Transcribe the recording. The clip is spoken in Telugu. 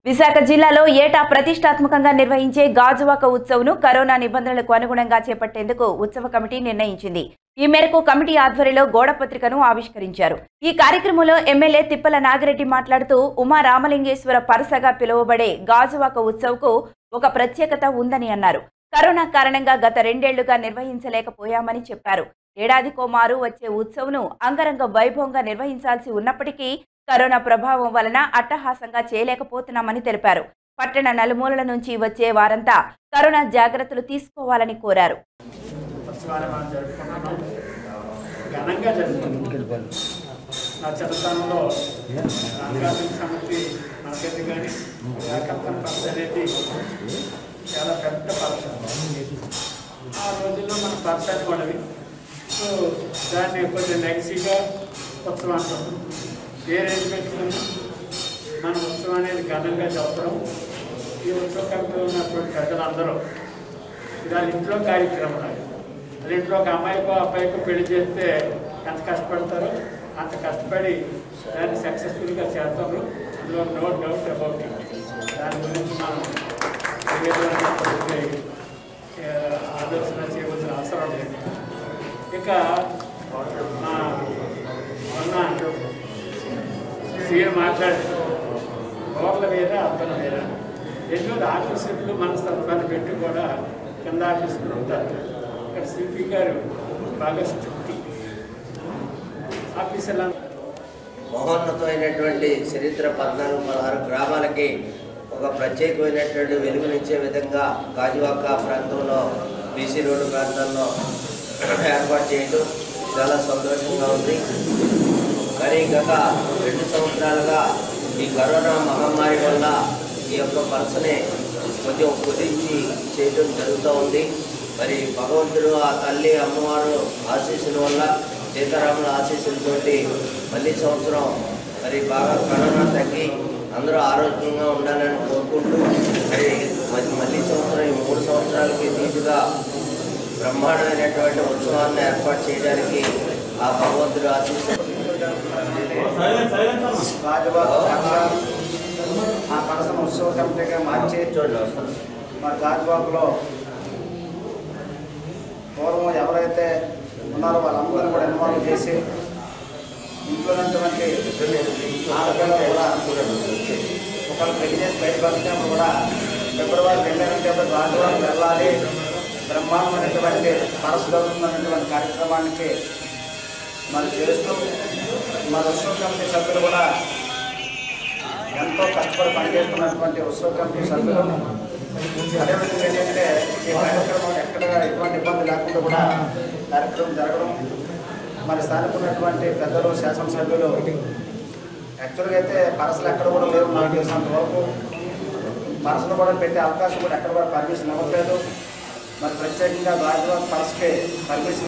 విశాఖ జిల్లాలో ఏటా ప్రతిష్టాత్మకంగా నిర్వహించే గాజువాక ఉత్సవ్ను కరోనా నిబంధనలకు అనుగుణంగా చేపట్టేందుకు ఉత్సవ కమిటీ నిర్ణయించింది ఈ మేరకు కమిటీ ఆధ్వర్యంలో గోడ పత్రికను ఆవిష్కరించారు ఈ కార్యక్రమంలో ఎమ్మెల్యే తిప్పల నాగిరెడ్డి మాట్లాడుతూ ఉమా రామలింగేశ్వర పరసగా పిలువబడే గాజువాక ఉత్సవ్కు ఒక ప్రత్యేకత ఉందని అన్నారు కరోనా కారణంగా గత రెండేళ్లుగా నిర్వహించలేకపోయామని చెప్పారు ఏడాదికో మారు వచ్చే ఉత్సవ్ను అంగరంగ వైభవంగా నిర్వహించాల్సి ఉన్నప్పటికీ కరోనా ప్రభావం వలన అట్టహాసంగా చేయలేకపోతున్నామని తెలిపారు పట్టణ నలుమూలల నుంచి వచ్చే వారంతా కరోనా జాగ్రత్తలు తీసుకోవాలని కోరారు ఉత్సవాన్ని మనం జరుపుకుంటున్నాం ఘనంగా జరుపుకుంటున్నాం నా చిన్నతనంలో ఆధ్యాత్మిక సమితి మనకెందుకు కానీ ఏకత్వం పక్ష అనేది చాలా పెద్ద పక్ష ఆ రోజుల్లో మన పక్షాన్ని పడవి సో దాన్ని కొంచెం నెగసిగా ఉత్సవం అంటాం ఏ రేంజ్ పెట్టుకుని మన ఉత్సవం అనేది ఘనంగా చెప్పడం ఈ ఉత్సవ కమిటీలో ఉన్నటువంటి పెద్దలందరూ ఇవాళ ఇంట్లో కార్యక్రమం అది అది ఇంట్లో ఒక అమ్మాయికో అబ్బాయికో పెళ్లి చేస్తే ఎంత కష్టపడతారో అంత కష్టపడి దాన్ని సక్సెస్ఫుల్గా చేస్తారు అందులో నో డౌట్ అబౌట్ ఇట్ దాని గురించి మనం ఏ విధమైనటువంటి, ఆ, ఆలోచన చేయవలసిన అవసరం లేదు ఇక మా మొన్న సీఎం మాట్లాడి ఓర్ల వేరే అర్థం వేరే ఎన్నో ఆఫీసులు మనస్తత్వాన్ని పెట్టి కూడా కింద ఆఫీసులు ఉంటారు ఇక్కడ సిపి గారు బాగా స్ట్రిక్ట్ ఆఫీసులు మహోన్నతమైనటువంటి చరిత్ర పద్నాలుగు పదహారు గ్రామాలకి ఒక ప్రత్యేకమైనటువంటి వెలుగునిచ్చే విధంగా గాజువాక ప్రాంతంలో బీసీ రోడ్డు ప్రాంతంలో ఏర్పాటు చేయడం చాలా సంతోషంగా ఉంది కానీ గత రెండు సంవత్సరాలుగా ఈ కరోనా మహమ్మారి వల్ల ఈ యొక్క పర్సనే కొంచెం కుదించి చేయడం జరుగుతూ ఉంది మరి భగవంతుడు ఆ తల్లి అమ్మవారు ఆశీస్సుల వల్ల సీతారాముల ఆశీస్సులతోటి మళ్ళీ సంవత్సరం మరి బాగా కరోనా తగ్గి అందరూ ఆరోగ్యంగా ఉండాలని కోరుకుంటూ మరి మరి మళ్ళీ సంవత్సరం ఈ మూడు సంవత్సరాలకి నీటుగా బ్రహ్మాండమైనటువంటి ఉత్సవాన్ని ఏర్పాటు చేయడానికి ఆ భగవంతుడు ఆశీస్సు రాజబాబు పరస ఆ పరసన ఉత్సవ కమిటీగా మార్చి చూడండి మరి రాజబాబులో పూర్వం ఎవరైతే ఉన్నారో వాళ్ళందరూ కూడా ఇన్వాల్వ్ చేసి ఇంట్లో ఉన్నటువంటి ఆడపిల్లలు కూడా ఒకళ్ళు పెళ్లి చేసి బయటకు వచ్చినప్పుడు కూడా ఫిబ్రవరి రెండంటే రాజబాబు వెళ్ళాలి బ్రహ్మాండమైనటువంటి పరస జరుగుతున్నటువంటి కార్యక్రమానికి మరి చేస్తూ మన ఉత్సవ కమిటీ సభ్యులు కూడా ఎంతో కష్టపడి పనిచేస్తున్నటువంటి ఉత్సవ కమిటీ సభ్యులు అదేవిధంగా ఏంటంటే ఈ కార్యక్రమం ఎక్కడ ఎటువంటి ఇబ్బంది లేకుండా కూడా కార్యక్రమం జరగడం మరి స్థానిక ఉన్నటువంటి పెద్దలు శాసనసభ్యులు యాక్చువల్గా అయితే పరసలు ఎక్కడ కూడా లేవు నాకు తెలిసినంత వరకు పరసలు కూడా పెట్టే అవకాశం కూడా ఎక్కడ కూడా పర్మిషన్ ఇవ్వట్లేదు మరి ప్రత్యేకంగా రాజువారి పరసకి పర్మిషన్